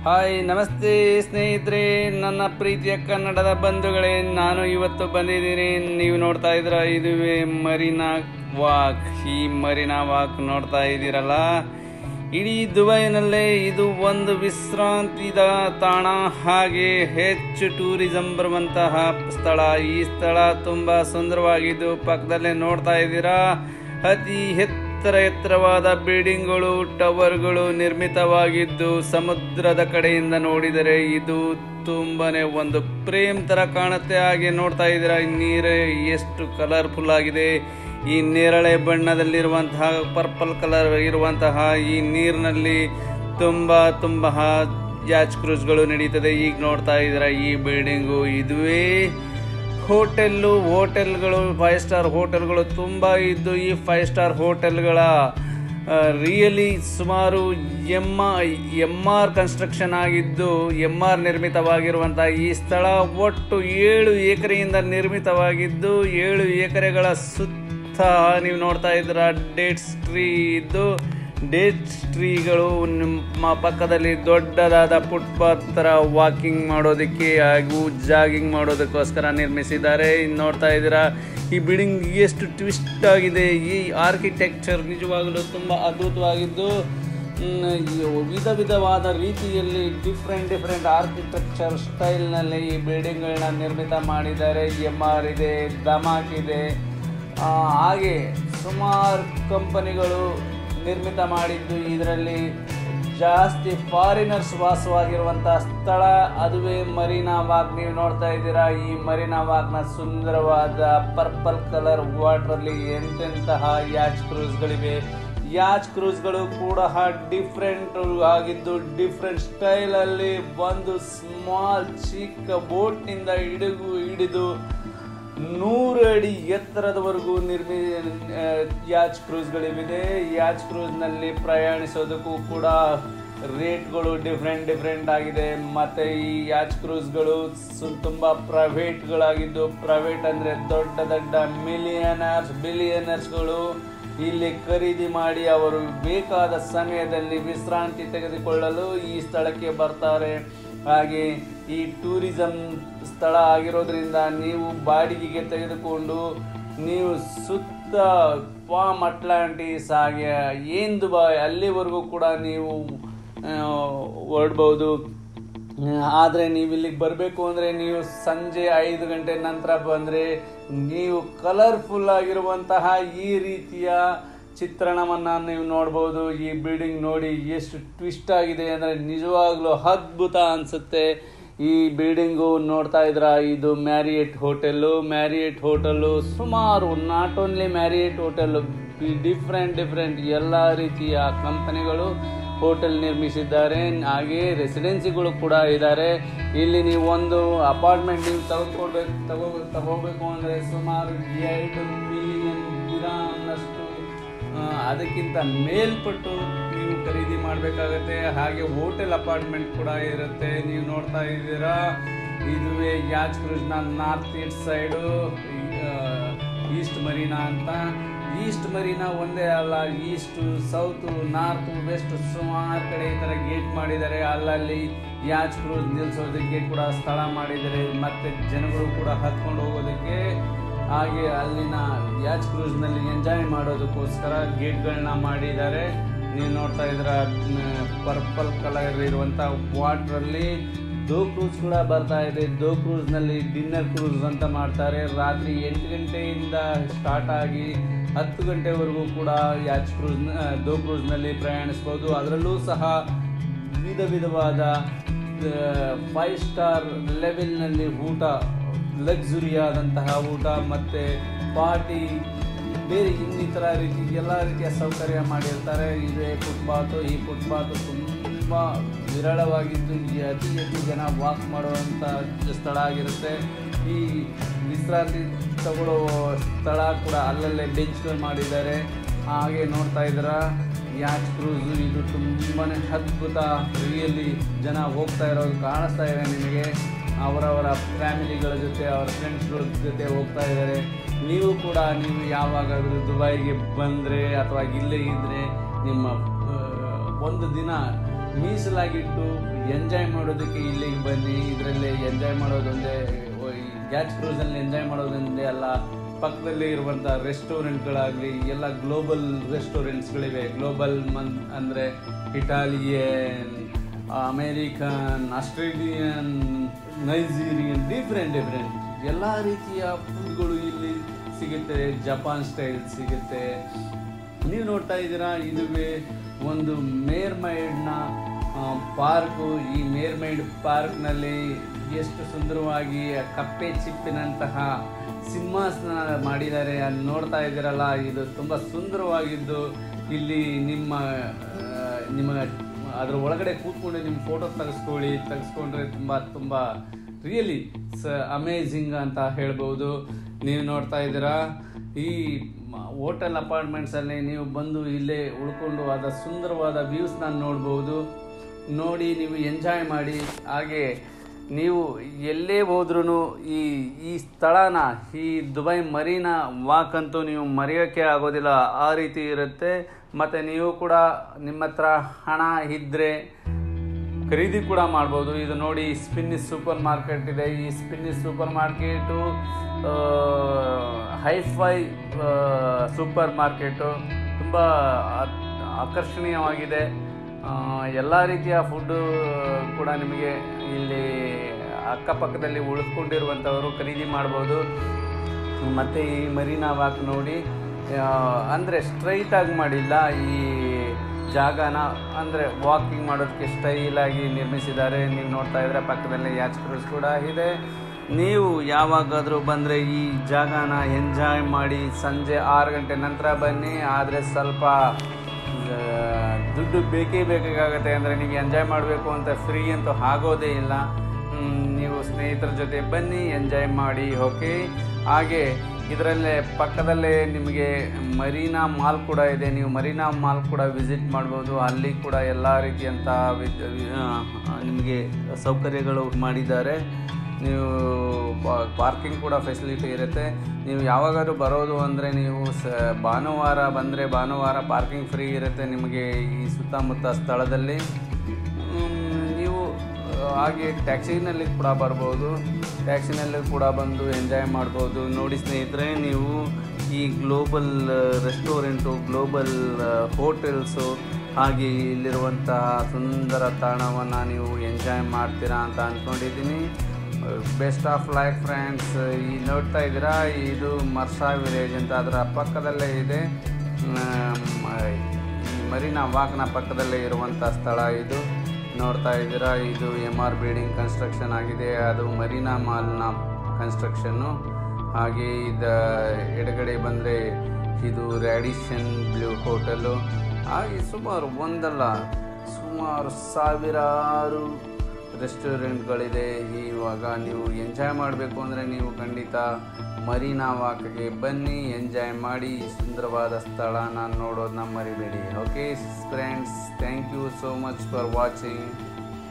hi ನಮಸ್ತೆ ಸ್ನೇಹಿತರೆ ನನ್ನ ಪ್ರೀತಿಯ ಕನ್ನಡದ ಬಂಧುಗಳೇ ನಾನು ಇವತ್ತು ಬಂದಿದ್ದೀನಿ ನೀವು ನೋಡ್ತಾ ಇದ್ರ ಇದುವೇ ಮರೀನಾ ವಾಕ್ ಈ ಮರೀನಾ ವಾಕ್ ನೋಡ್ತಾ ಇದ್ದೀರಲ್ಲ ಇಡೀ ದುಬೈನಲ್ಲೇ ಇದು ಒಂದು ವಿಶ್ರಾಂತಿದ ತಾಣ ಹಾಗೆ ಹೆಚ್ಚು ಟೂರಿಸಂ ಬರುವಂತಹ ಸ್ಥಳ ಈ ಸ್ಥಳ ತುಂಬಾ ಸುಂದರವಾಗಿದ್ದು ಪಕ್ಕದಲ್ಲೇ ನೋಡ್ತಾ ಇದ್ದೀರಾ ಅತಿ ಎತ್ತರ ಎತ್ತರವಾದ ಬಿಲ್ಡಿಂಗ್ಗಳು ಟವರ್ಗಳು ನಿರ್ಮಿತವಾಗಿದ್ದು ಸಮುದ್ರದ ಕಡೆಯಿಂದ ನೋಡಿದರೆ ಇದು ತುಂಬಾನೇ ಒಂದು ಪ್ರೇಮ್ ತರ ಕಾಣುತ್ತೆ ಹಾಗೆ ನೋಡ್ತಾ ಇದ್ದೀರಾ ಈ ನೀರು ಎಷ್ಟು ಕಲರ್ಫುಲ್ ಆಗಿದೆ ಈ ನೇರಳೆ ಬಣ್ಣದಲ್ಲಿರುವಂತಹ ಪರ್ಪಲ್ ಕಲರ್ ಇರುವಂತಹ ಈ ನೀರಿನಲ್ಲಿ ತುಂಬಾ ತುಂಬಾ ಯಾಚ್ ಕ್ರೂಸ್ಗಳು ನಡೀತದೆ ಈಗ ನೋಡ್ತಾ ಇದ್ದೀರಾ ಈ ಬಿಲ್ಡಿಂಗು ಇದುವೇ ಹೋಟೆಲ್ಲು ಹೋಟೆಲ್ಗಳು ಫೈವ್ ಸ್ಟಾರ್ ಹೋಟೆಲ್ಗಳು ತುಂಬ ಇದ್ದು ಈ ಫೈವ್ ಸ್ಟಾರ್ ಹೋಟೆಲ್ಗಳ ರಿಯಲಿ ಸುಮಾರು ಎಮ್ ಎಮ್ ಆರ್ ಕನ್ಸ್ಟ್ರಕ್ಷನ್ ಆಗಿದ್ದು ಎಮ್ ಆರ್ ನಿರ್ಮಿತವಾಗಿರುವಂಥ ಈ ಸ್ಥಳ ಒಟ್ಟು ಏಳು ಎಕರೆಯಿಂದ ನಿರ್ಮಿತವಾಗಿದ್ದು ಏಳು ಎಕರೆಗಳ ಸುತ್ತ ನೀವು ನೋಡ್ತಾ ಇದ್ದೀರ ಡೇಟ್ಸ್ ಟ್ರೀ ಇದ್ದು ಡೇಟ್ ಟ್ರೀಗಳು ನಿಮ್ಮ ಪಕ್ಕದಲ್ಲಿ ದೊಡ್ಡದಾದ ಫುಟ್ಪಾತ್ ಥರ ವಾಕಿಂಗ್ ಮಾಡೋದಕ್ಕೆ ಹಾಗೂ ಜಾಗಿಂಗ್ ಮಾಡೋದಕ್ಕೋಸ್ಕರ ನಿರ್ಮಿಸಿದ್ದಾರೆ ಇನ್ನು ನೋಡ್ತಾ ಇದ್ದೀರಾ ಈ ಬಿಲ್ಡಿಂಗ್ ಎಷ್ಟು ಟ್ವಿಸ್ಟ್ ಆಗಿದೆ ಈ ಆರ್ಕಿಟೆಕ್ಚರ್ ನಿಜವಾಗಲೂ ತುಂಬ ಅದ್ಭುತವಾಗಿದ್ದು ಮ್, ವಿಧ ವಿಧವಾದ ರೀತಿಯಲ್ಲಿ ಡಿಫ್ರೆಂಟ್ ಡಿಫ್ರೆಂಟ್ ಆರ್ಕಿಟೆಕ್ಚರ್ ಸ್ಟೈಲ್ನಲ್ಲಿ ಈ ಬಿಲ್ಡಿಂಗ್ಗಳನ್ನ ನಿರ್ಮಿತ ಮಾಡಿದ್ದಾರೆ ಎಮ್ ಆರ್ ಇದೆ ದಮಾಕ್ ಇದೆ ಆ, ಹಾಗೆ ಸುಮಾರು ಕಂಪನಿಗಳು ನಿರ್ಮಿತ ಮಾಡಿದ್ದು ಇದರಲ್ಲಿ ಜಾಸ್ತಿ ಫಾರಿನರ್ಸ್ ವಾಸವಾಗಿರುವಂಥ ಸ್ಥಳ ಅದುವೇ ಮರೀನಾ ವಾಕ್ ನೀವು ನೋಡ್ತಾ ಇದ್ದೀರಾ ಈ ಮರೀನಾ ವಾಕ್ನ ಸುಂದರವಾದ ಪರ್ಪಲ್ ಕಲರ್ ವಾಟ್ರಲ್ಲಿ ಎಂತೆಂತಹ ಯಾಚ್ ಕ್ರೂಸ್ಗಳಿವೆ ಯಾಚ್ ಕ್ರೂಸ್ಗಳು ಕೂಡ ಡಿಫ್ರೆಂಟ್ ಆಗಿದ್ದು ಡಿಫ್ರೆಂಟ್ ಸ್ಟೈಲಲ್ಲಿ ಒಂದು ಸ್ಮಾಲ್ ಚಿಕ್ಕ ಬೋಟ್ನಿಂದ ಹಿಡಿದು ಹಿಡಿದು ನೂರು ಅಡಿ ಎತ್ತರದವರೆಗೂ ನಿರ್ಮಿ ಆ, ಯಾಚ್ ಕ್ರೂಸ್ಗಳಿವೆ ಯಾಚ್ ಕ್ರೂಸ್ನಲ್ಲಿ ಪ್ರಯಾಣಿಸೋದಕ್ಕೂ ಕೂಡ ರೇಟ್ಗಳು ಡಿಫ್ರೆಂಟ್ ಡಿಫ್ರೆಂಟ್ ಆಗಿದೆ ಮತ್ತು ಈ ಯಾಚ್ ಕ್ರೂಸ್ಗಳು ಸು ತುಂಬ ಪ್ರೈವೇಟ್ಗಳಾಗಿದ್ದು ಪ್ರೈವೇಟ್ ಅಂದರೆ ದೊಡ್ಡ ದೊಡ್ಡ ಮಿಲಿಯನರ್ಸ್ ಬಿಲಿಯನರ್ಸ್ಗಳು ಇಲ್ಲಿ ಖರೀದಿ ಮಾಡಿ ಅವರು ಬೇಕಾದ ಸಮಯದಲ್ಲಿ ವಿಶ್ರಾಂತಿ ತೆಗೆದುಕೊಳ್ಳಲು ಈ ಸ್ಥಳಕ್ಕೆ ಬರ್ತಾರೆ ಹಾಗೆ ಈ ಟೂರಿಸಂ ಸ್ಥಳ ಆಗಿರೋದ್ರಿಂದ ನೀವು ಬಾಡಿಗೆಗೆ ತೆಗೆದುಕೊಂಡು ನೀವು ಸುತ್ತ ಪಾಮ್ ಅಟ್ಲಾಂಟಿಸ್ ಹಾಗೆ ಏನ್ ದುಬಾಯ್ ಅಲ್ಲಿವರೆಗೂ ಕೂಡ ನೀವು ಹೊರಡ್ಬೋದು ಆದರೆ ನೀವು ಇಲ್ಲಿಗೆ ಬರಬೇಕು ಅಂದರೆ ನೀವು ಸಂಜೆ ಐದು ಗಂಟೆ ನಂತರ ಬಂದರೆ ನೀವು ಕಲರ್ಫುಲ್ ಆಗಿರುವಂತಹ ಈ ರೀತಿಯ ಚಿತ್ರಣವನ್ನು ನೀವು ನೋಡ್ಬೋದು ಈ ಬಿಲ್ಡಿಂಗ್ ನೋಡಿ ಎಷ್ಟು ಟ್ವಿಸ್ಟ್ ಆಗಿದೆ ಅಂದರೆ ನಿಜವಾಗ್ಲೂ ಅದ್ಭುತ ಅನಿಸುತ್ತೆ ಈ ಬಿಲ್ಡಿಂಗು ನೋಡ್ತಾ ಇದ್ರ ಇದು ಮ್ಯಾರಿಯೇಟ್ ಹೋಟೆಲ್ಲು ಮ್ಯಾರಿಯೇಟ್ ಹೋಟೆಲ್ಲು ಸುಮಾರು not only Marriott hotel different different ಎಲ್ಲ ರೀತಿಯ ಕಂಪನಿಗಳು ಹೋಟೆಲ್ ನಿರ್ಮಿಸಿದ್ದಾರೆ ಹಾಗೆ ರೆಸಿಡೆನ್ಸಿಗಳು ಕೂಡ ಇದ್ದಾರೆ ಇಲ್ಲಿ ನೀವು ಒಂದು ಅಪಾರ್ಟ್ಮೆಂಟ್ ನೀವು ತೆಗೆದುಕೊಳ್ಬೇಕು ತಗೋ ತಗೋಬೇಕು ಅಂದರೆ ಸುಮಾರು ಎರಡು ಮಿಲಿಯನ್ ದಿರಾಮ್ನಷ್ಟು ಆ, ಅದಕ್ಕಿಂತ ಮೇಲ್ಪಟ್ಟು ನೀವು ಖರೀದಿ ಮಾಡಬೇಕಾಗತ್ತೆ ಹಾಗೆ ಹೋಟೆಲ್ ಅಪಾರ್ಟ್ಮೆಂಟ್ ಕೂಡ ಇರುತ್ತೆ ನೀವು ನೋಡ್ತಾ ಇದ್ದೀರಾ ಇದುವೇ ಯಾಚ್ ಕ್ರೂಸ್ನ north east side East Marina ಅಂತ ಈಸ್ಟ್ ಮರೀನಾ ಒಂದೇ ಅಲ್ಲ ಈಸ್ಟು ಸೌತು ನಾರ್ತು ವೆಸ್ಟ್ ಸುಮಾರು ಕಡೆ ಈ ಥರ ಗೇಟ್ ಮಾಡಿದ್ದಾರೆ ಅಲ್ಲಲ್ಲಿ ಯಾಚ್ ಕ್ರೂಸ್ ನಿಲ್ಲಿಸೋದಕ್ಕೆ ಕೂಡ ಸ್ಥಳ ಮಾಡಿದ್ದಾರೆ ಮತ್ತು ಜನಗಳು ಕೂಡ ಹತ್ಕೊಂಡು ಹೋಗೋದಕ್ಕೆ ಹಾಗೆ ಅಲ್ಲಿನ ಯಾಚ್ ಕ್ರೂಸ್ನಲ್ಲಿ ಎಂಜಾಯ್ ಮಾಡೋದಕ್ಕೋಸ್ಕರ ಗೇಟ್ಗಳನ್ನ ಮಾಡಿದ್ದಾರೆ ನೀವು ನೋಡ್ತಾ ಇದ್ರ ಪರ್ಪಲ್ ಕಲರ್ ಇರುವಂಥ ವಾಟ್ರಲ್ಲಿ ದೋ ಕ್ರೂಸ್ ಕೂಡ ಬರ್ತಾ ಇದೆ ದೋ ಕ್ರೂಸ್ನಲ್ಲಿ ಡಿನ್ನರ್ ಕ್ರೂಸ್ ಅಂತ ಮಾಡ್ತಾರೆ ರಾತ್ರಿ ಎಂಟು ಗಂಟೆಯಿಂದ ಸ್ಟಾರ್ಟ್ ಆಗಿ ಹತ್ತು ಗಂಟೆವರೆಗೂ ಕೂಡ ಯಾಚ್ ಕ್ರೂಸ್ನ ದೋ ಕ್ರೂಸ್ನಲ್ಲಿ ಪ್ರಯಾಣಿಸ್ಬೋದು ಅದರಲ್ಲೂ ಸಹ ವಿಧ ವಿಧವಾದ ಫೈವ್ ಸ್ಟಾರ್ ಲೆವೆಲ್ನಲ್ಲಿ ಊಟ ಲಕ್ಸುರಿ ಆದಂತಹ ಊಟ ಮತ್ತು ಪಾರ್ಟಿ ಬೇರೆ ಇನ್ನಿತರ ರೀತಿ ಎಲ್ಲ ರೀತಿಯ ಸೌಕರ್ಯ ಮಾಡಿರ್ತಾರೆ ಇದೇ ಫುಟ್ಪಾತು ಈ ಫುಟ್ಪಾತು ತುಂಬ ವಿರಳವಾಗಿದ್ದು ಈ ಅತಿ ಹೆಚ್ಚು ಜನ ವಾಕ್ ಮಾಡುವಂಥ ಸ್ಥಳ ಆಗಿರುತ್ತೆ ಈ ವಿಶ್ರಾಂತಿ ತಗೊಳ್ಳೋ ಸ್ಥಳ ಕೂಡ ಅಲ್ಲಲ್ಲೇ ಬೆಂಚ್ಗಳು ಮಾಡಿದ್ದಾರೆ ಹಾಗೆ ನೋಡ್ತಾ ಇದ್ದೀರಾ ಯಾಚ್ ಕ್ರೂಸು ಇದು ತುಂಬಾ ಅದ್ಭುತ ರಿಯಲಿ ಜನ ಹೋಗ್ತಾ ಇರೋದು ಕಾಣಿಸ್ತಾ ಇದೆ ನಿಮಗೆ ಅವರವರ ಫ್ಯಾಮಿಲಿಗಳ ಜೊತೆ ಅವರ ಫ್ರೆಂಡ್ಸ್ಗಳ ಜೊತೆ ಹೋಗ್ತಾ ಇದ್ದಾರೆ ನೀವು ಕೂಡ ನೀವು ಯಾವಾಗಾದರೂ ದುಬೈಗೆ ಬಂದರೆ ಅಥವಾ ಇಲ್ಲೇ ಇದ್ದರೆ ನಿಮ್ಮ ಆ, ಒಂದು ದಿನ ಮೀಸಲಾಗಿಟ್ಟು ಎಂಜಾಯ್ ಮಾಡೋದಕ್ಕೆ ಇಲ್ಲಿಗೆ ಬನ್ನಿ ಇದರಲ್ಲಿ ಎಂಜಾಯ್ ಮಾಡೋದೊಂದೇ ಗ್ಯಾಚ್ ಕ್ರೂಸಲ್ಲಿ ಎಂಜಾಯ್ ಮಾಡೋದೊಂದೇ ಅಲ್ಲ ಪಕ್ಕದಲ್ಲಿ ಇರುವಂಥ ರೆಸ್ಟೋರೆಂಟ್ಗಳಾಗಲಿ ಎಲ್ಲ ಗ್ಲೋಬಲ್ ರೆಸ್ಟೋರೆಂಟ್ಸ್ಗಳಿವೆ ಗ್ಲೋಬಲ್ ಮನ್ ಅಂದರೆ Italian American Australian Nigerian different different ಎಲ್ಲ ರೀತಿಯ ಫುಡ್ಗಳು ಇಲ್ಲಿ ಸಿಗುತ್ತೆ ಜಪಾನ್ ಸ್ಟೈಲ್ ಸಿಗುತ್ತೆ ನೀವು ನೋಡ್ತಾ ಇದ್ದೀರಾ ಇದುವೇ ಒಂದು ಮೇರ್ಮೈಡ್ನ ಪಾರ್ಕು ಈ ಮೇರ್ಮೈಡ್ ಪಾರ್ಕ್ನಲ್ಲಿ ಎಷ್ಟು ಸುಂದರವಾಗಿ ಕಪ್ಪೆ ಚಿಪ್ಪಿನಂತಹ ಸಿಂಹಾಸನ ಮಾಡಿದ್ದಾರೆ ಅಲ್ಲಿ ನೋಡ್ತಾ ಇದ್ದೀರಲ್ಲ ಇದು ತುಂಬ ಸುಂದರವಾಗಿದ್ದು ಇಲ್ಲಿ ನಿಮ್ಮ ಆ, ನಿಮ್ಮ ಅದರ ಒಳಗಡೆ ಕೂತ್ಕೊಂಡು ನಿಮ್ಮ ಫೋಟೋ ತೆಗೆಸ್ಕೊಳ್ಳಿ ತೆಗೆಸ್ಕೊಂಡ್ರೆ ತುಂಬ ತುಂಬ ರಿಯಲಿ ಸ ಅಮೇಝಿಂಗ್ ಅಂತ ಹೇಳ್ಬೋದು ನೀವು ನೋಡ್ತಾ ಇದ್ದೀರಾ ಈ ಹೋಟೆಲ್ ಅಪಾರ್ಟ್ಮೆಂಟ್ಸಲ್ಲಿ ನೀವು ಬಂದು ಇಲ್ಲೇ ಉಳ್ಕೊಂಡು ಅದರ ಸುಂದರವಾದ ವ್ಯೂಸ್ನ ನೋಡ್ಬೋದು ನೋಡಿ ನೀವು ಎಂಜಾಯ್ ಮಾಡಿ ಹಾಗೆ ನೀವು ಎಲ್ಲೇ ಹೋದ್ರೂ ಈ ಈ ಸ್ಥಳನ ಈ ದುಬೈ ಮರೀನಾ ವಾಕ್ ಅಂತೂ ನೀವು ಮರೆಯೋಕ್ಕೆ ಆಗೋದಿಲ್ಲ ಆ ರೀತಿ ಇರುತ್ತೆ ಮತ್ತು ನೀವು ಕೂಡ ನಿಮ್ಮ ಹತ್ರ ಹಣ ಇದ್ದರೆ ಖರೀದಿ ಕೂಡ ಮಾಡ್ಬೋದು ಇದು ನೋಡಿ ಸ್ಪಿನ್ನಿಸ್ ಸೂಪರ್ ಮಾರ್ಕೆಟ್ ಇದೆ ಈ Spinneys super market hi fi super market ತುಂಬ ಆಕರ್ಷಣೀಯವಾಗಿದೆ ಎಲ್ಲ ರೀತಿಯ ಫುಡ್ಡು ಕೂಡ ನಿಮಗೆ ಇಲ್ಲಿ ಅಕ್ಕಪಕ್ಕದಲ್ಲಿ ಉಳಿಸ್ಕೊಂಡಿರುವಂಥವರು ಖರೀದಿ ಮಾಡ್ಬೋದು ಮತ್ತು ಈ ಮರೀನಾ ವಾಕ್ ನೋಡಿ ಅಂದರೆ ಸ್ಟ್ರೈಟಾಗಿ ಮಾಡಿಲ್ಲ ಈ ಜಾಗನ ಅಂದರೆ ವಾಕಿಂಗ್ ಮಾಡೋದಕ್ಕೆ ಸ್ಟೈಲಾಗಿ ನಿರ್ಮಿಸಿದ್ದಾರೆ ನೀವು ನೋಡ್ತಾ ಇದ್ರೆ ಪಕ್ಕದಲ್ಲಿ ಯಾಚ್ ಕ್ರೂಸ್ ಕೂಡ ಇದೆ ನೀವು ಯಾವಾಗಾದರೂ ಬಂದರೆ ಈ ಜಾಗನ ಎಂಜಾಯ್ ಮಾಡಿ ಸಂಜೆ ಆರು ಗಂಟೆ ನಂತರ ಬನ್ನಿ ಆದರೆ ಸ್ವಲ್ಪ ಆ, ದುಡ್ಡು ಬೇಕೇ ಬೇಕಾಗುತ್ತೆ ಅಂದರೆ ನೀವು ಎಂಜಾಯ್ ಮಾಡಬೇಕು ಅಂತ ಫ್ರೀ ಅಂತೂ ಆಗೋದೇ ಇಲ್ಲ ಹ್ಮ್, ನೀವು ಸ್ನೇಹಿತರ ಜೊತೆ ಬನ್ನಿ ಎಂಜಾಯ್ ಮಾಡಿ ಓಕೆ ಹಾಗೆ ಇದರಲ್ಲೇ ಪಕ್ಕದಲ್ಲೇ ನಿಮಗೆ ಮರೀನಾ ಮಾಲ್ ಕೂಡ ಇದೆ ನೀವು ಮರೀನಾ ಮಾಲ್ ಕೂಡ ವಿಸಿಟ್ ಮಾಡ್ಬೋದು ಅಲ್ಲಿ ಕೂಡ ಎಲ್ಲ ರೀತಿಯಂಥ ವಿದ್ ವಿ- ಆ, ನಿಮಗೆ ಸೌಕರ್ಯಗಳು ಮಾಡಿದ್ದಾರೆ ನೀವು ಪಾರ್ಕಿಂಗ್ ಕೂಡ ಫೆಸಿಲಿಟಿ ಇರುತ್ತೆ ನೀವು ಯಾವಾಗಾದ್ರೂ ಬರೋದು ಅಂದರೆ ನೀವು ಸ ಭಾನುವಾರ ಬಂದರೆ ಭಾನುವಾರ ಪಾರ್ಕಿಂಗ್ ಫ್ರೀ ಇರುತ್ತೆ ನಿಮಗೆ ಈ ಸುತ್ತಮುತ್ತ ಸ್ಥಳದಲ್ಲಿ ಮ್, ನೀವು ಆ, ಹಾಗೆ ಟ್ಯಾಕ್ಸಿನಲ್ಲಿ ಕೂಡ ಬರ್ಬೋದು ಟ್ಯಾಕ್ಸಿನಲ್ಲಿ ಕೂಡ ಬಂದು ಎಂಜಾಯ್ ಮಾಡ್ಬೋದು ನೋಡಿ ಸ್ನೇಹಿತರೆ ನೀವು ಈ ಗ್ಲೋಬಲ್ ರೆಸ್ಟೋರೆಂಟು ಗ್ಲೋಬಲ್ ಹೋಟೆಲ್ಸು ಹಾಗೆ ಇಲ್ಲಿರುವಂತಹ ಸುಂದರ ತಾಣವನ್ನು ನೀವು ಎಂಜಾಯ್ ಮಾಡ್ತೀರಾ ಅಂತ ಅಂದ್ಕೊಂಡಿದ್ದೀನಿ ಬೆಸ್ಟ್ ಆಫ್ ಲೈಫ್ ಫ್ರೆಂಡ್ಸ್ ಈ ನೋಡ್ತಾ ಇದ್ದೀರಾ ಇದು ಮರ್ಸಾ ವಿಲೇಜ್ ಅಂತ ಅದರ ಪಕ್ಕದಲ್ಲೇ ಇದೆ ಮ್, ಈ ಮರೀನಾ ವಾಕ್ನ ಪಕ್ಕದಲ್ಲೇ ಇರುವಂಥ ಸ್ಥಳ ಇದು ನೋಡ್ತಾ ಇದ್ದೀರಾ ಇದು ಎಮ್ ಆರ್ ಬಿಲ್ಡಿಂಗ್ ಕನ್ಸ್ಟ್ರಕ್ಷನ್ ಆಗಿದೆ ಅದು ಮರೀನಾ ಮಾಲ್ನ ಕನ್ಸ್ಟ್ರಕ್ಷನ್ನು ಹಾಗೆ ಇದ ಎಡಗಡೆ ಬಂದರೆ ಇದು ರ್ಯಾಡಿಷನ್ ಬ್ಲೂ ಹೋಟೆಲು ಹಾಗೆ ಸುಮಾರು ಒಂದಲ್ಲ ಸುಮಾರು ಸಾವಿರಾರು ರೆಸ್ಟೋರೆಂಟ್ಗಳಿದೆ ಇವಾಗ ನೀವು ಎಂಜಾಯ್ ಮಾಡಬೇಕು ಅಂದರೆ ನೀವು ಖಂಡಿತ ಮರೀನಾ ವಾಕ್ಗೆ ಬನ್ನಿ ಎಂಜಾಯ್ ಮಾಡಿ ಈ ಸುಂದರವಾದ ಸ್ಥಳನ ನೋಡೋದನ್ನ ಮರಿಬೇಡಿ okay friends thank you so much for watching